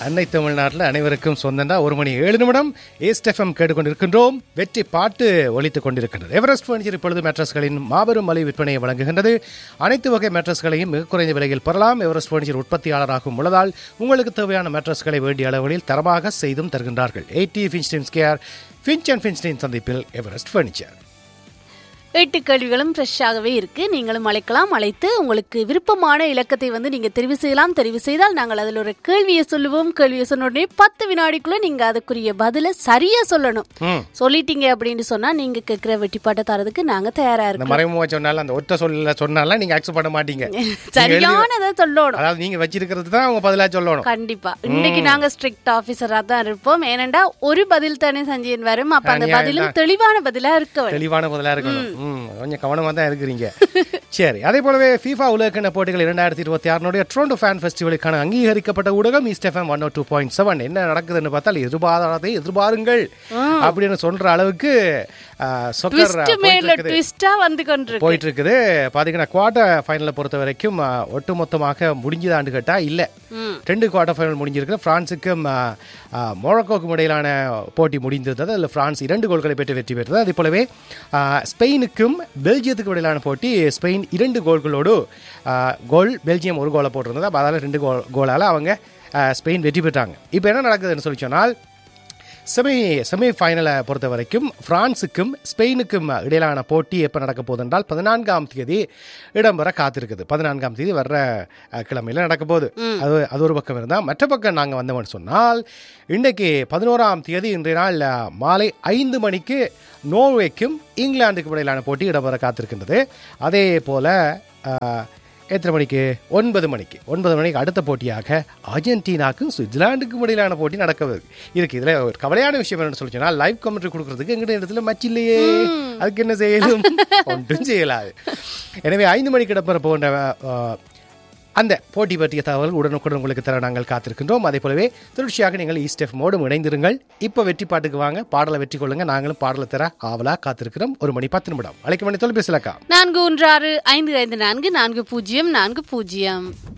அன்னை தமிழ்நாட்டில் அனைவருக்கும் சொந்தண்டா ஒரு மணி ஏழு நிமிடம் ஏஸ்ட் எஃப்எம் கேட்டுக்கொண்டிருக்கின்றோம் வெற்றி பாட்டு ஒலித்துக் கொண்டிருக்கின்றது எவரெஸ்ட் பர்னிச்சர் இப்பொழுது மேட்ரஸ்களின் மாபெரும் மலை விற்பனையை வழங்குகின்றது அனைத்து வகை மேட்ரஸ்களையும் மிக குறைந்த விலையில் பெறலாம் எவரெஸ்ட் பர்னிச்சர் உற்பத்தியாளராகவும் உள்ளதால் உங்களுக்கு தேவையான மேட்ரஸ்களை வேண்டிய அளவுகளில் தரமாக செய்தும் தருகின்றார்கள் eighty Finstein square Finch and Finstein சந்திப்பில் எவரெஸ்ட் பர்னிச்சர் எட்டு கேள்விகளும் ஃப்ரெஷ்ஷாகவே இருக்கு நீங்களும் அழைக்கலாம் அழைத்து உங்களுக்கு விருப்பமான இலக்கத்தை வந்து நீங்க தெரிவு செய்யலாம் தெரிவு செய்தால் நாங்கள் அதில் ஒரு கேள்வியை சொல்லுவோம் கேள்வியை சொன்ன உடனே பத்து வினாடிக்குள்ள நீங்க அதுக்குரிய பதில சரியா சொல்லணும் ம். சொல்லிட்டீங்க அப்படின்னு சொன்னா நீங்க கேட்கிற வெட்டிப்பாட்டை தரதுக்கு நாங்க தயாரா இந்த இருக்கோம் மறைமுகமாக சொன்னாலும் அந்த ஒற்றை சொல்ல சொன்னாலாம் நீங்க அக்செப்ட் பண்ண மாட்டீங்க நீங்க எழுதி- சரியானதை சொல்லணும் அதாவது நீங்க வச்சிருக்கிறது தான் அவங்க பதிலா சொல்லணும் கண்டிப்பா இன்னைக்கு நாங்க ஸ்ட்ரிக்ட் ஆபீசரா தான் இருப்போம் ஏனெண்டா ஒரு பதில் தானே சஞ்சயன் வரும் அப்ப அந்த நியாயம் பதிலும் தான். தெளிவான பதிலா இருக்க வேண்டும் தெளிவான பதிலா இருக்கணும் ம், கொஞ்சம் கவனமா தான் இருக்கிறீங்க சரி அதே போலவே FIFA உலகக்கிண போட்டிகள் இரண்டாயிரத்தி இருபத்தி ஆறுனுடைய ட்ரோண்டோ ஃபேன் ஃபெஸ்டிவலுக்கான அங்கீகரிக்கப்பட்ட ஊடகம் East FM one two point seven என்ன நடக்குதுன்னு பார்த்தால் எதிர்பாராதை எதிர்பாருங்கள் அப்படின்னு சொல்ற அளவுக்கு சொக்கர் ட்விஸ்ட் மேல ட்விஸ்டா வந்து கொண்டிருக்கு போயிட்டு இருக்குது பாத்தீங்கன்னா குவார்டர் ஃபைனலை பொறுத்த வரைக்கும் ஆ, ஒட்டுமொத்தமாக முடிஞ்சதாண்டு கேட்டா இல்ல ரெண்டு குவார்டர் ஃபைனல் முடிஞ்சிருக்கு பிரான்ஸுக்கும் ஆ, ஆ, மொரோக்கோக்கும் இடையிலான போட்டி முடிந்திருந்தது அதில் பிரான்ஸ் இரண்டு கோல்களை பெற்று வெற்றி பெற்றது அதே போலவே ஆ, ஸ்பெயினுக்கும் பெல்ஜியத்துக்கும் இடையிலான போட்டி ஸ்பெயின் இரண்டு கோல்களோடு ஆ, கோல் பெல்ஜியம் ஒரு கோலை போட்டிருந்தது அப்ப அதால ரெண்டு கோல் கோலால் அவங்க ஆ, ஸ்பெயின் வெற்றி பெற்றாங்க இப்போ என்ன நடக்குதுன்னு சொல்லி சொன்னால் செமி செமி ஃபைனலை பொறுத்த வரைக்கும் பிரான்ஸுக்கும் ஸ்பெயினுக்கும் இடையிலான போட்டி எப்போ நடக்க போகுது என்றால் பதினான்காம் தேதி இடம்பெற காத்திருக்குது பதினான்காம் தேதி வர்ற அஹ், கிழமையில நடக்க போகுது அது அது ஒரு பக்கம் இருந்தால் மற்ற பக்கம் நாங்கள் வந்தோம்னு சொன்னால் இன்றைக்கு பதினோராம் தேதி இன்றைய நாள் அஹ், மாலை ஐந்து மணிக்கு நோர்வேக்கும் இங்கிலாந்துக்கும் இடையிலான போட்டி இடம்பெற காத்திருக்கின்றது அதே போல அஹ், எத்தனை மணிக்கு ஒன்பது மணிக்கு ஒன்பது மணிக்கு அடுத்த போட்டியாக அர்ஜென்டினாக்கும் சுவிட்சர்லாந்துக்கும் இடையிலான போட்டி நடக்க இருக்கு இதுல ஒரு கவலையான விஷயம் என்னன்னு சொல்லி சொன்னா லைவ் கமெண்ட்ரி கொடுக்கறதுக்கு எங்கிட்ட இடத்துல மச் இல்லையே அதுக்கு என்ன செய்யலும் ஒன்றும் செய்யலாது எனவே ஐந்து மணிக்கு இடம்பெற போன்ற அஹ், அந்த போட்டி பற்றிய தகவல் உடனுக்குடன் உங்களுக்கு தர நாங்கள் காத்திருக்கின்றோம் அதே போலவே தொடர்ச்சியாக நீங்கள் ஈஸ்ட் எஃப் மோடும் இணைந்திருங்கள் இப்போ வெற்றி பாட்டுக்கு வாங்க பாடலை வெற்றி கொள்ளுங்க நாங்களும் பாடலை தர ஆவலா காத்திருக்கிறோம் ஒரு மணி பத்து நிமிடம் அழைக்க வேண்டிய தொலைபேசிலக்கா நான்கு ஒன்று ஆறு ஐந்து ஐந்து நான்கு நான்கு பூஜ்ஜியம் நான்கு பூஜ்ஜியம்